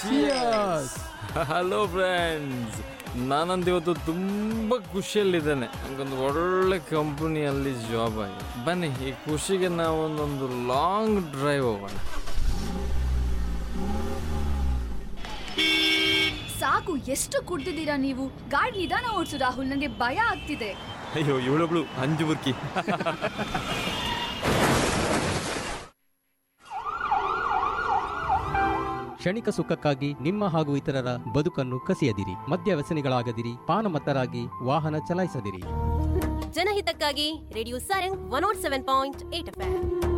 hello friends ನಾನಂತ ಇವತ್ತು ತುಂಬ ಖುಷಿಯಲ್ಲಿದ್ದೇನೆ ನನಗೊಂದು ಒಳ್ಳೆ ಕಂಪನಿಯಲ್ಲಿ ಜಾಬ್ ಆಗಿದೆ ಬನ್ನಿ ಈ ಖುಷಿಗೆ ನಾವೊಂದೊಂದು ಲಾಂಗ್ ಡ್ರೈವ್ ಹೋಗೋಣ ಸಾಕು ಎಷ್ಟು ಕುಡ್ದಿದ್ದೀರಾ ನೀವು ಗಾಡಿ ನಿಧಾನ ಓಡಿಸು ರಾಹುಲ್ ನನಗೆ ಭಯ ಆಗ್ತಿದೆ ಅಯ್ಯೋ ಇವಳೊಬ್ಳು ಅಂಜು ಬುರ್ಕಿ ಕ್ಷಣಿಕ ಸುಖಕ್ಕಾಗಿ ನಿಮ್ಮ ಹಾಗೂ ಇತರರ ಬದುಕನ್ನು ಕಸಿಯದಿರಿ ಮದ್ಯ ವ್ಯಸನಿಗಳಾಗದಿರಿ ಪಾನಮತ್ತರಾಗಿ ವಾಹನ ಚಲಾಯಿಸದಿರಿ ಜನಹಿತಕ್ಕಾಗಿ radio Sarang one naught seven point eight F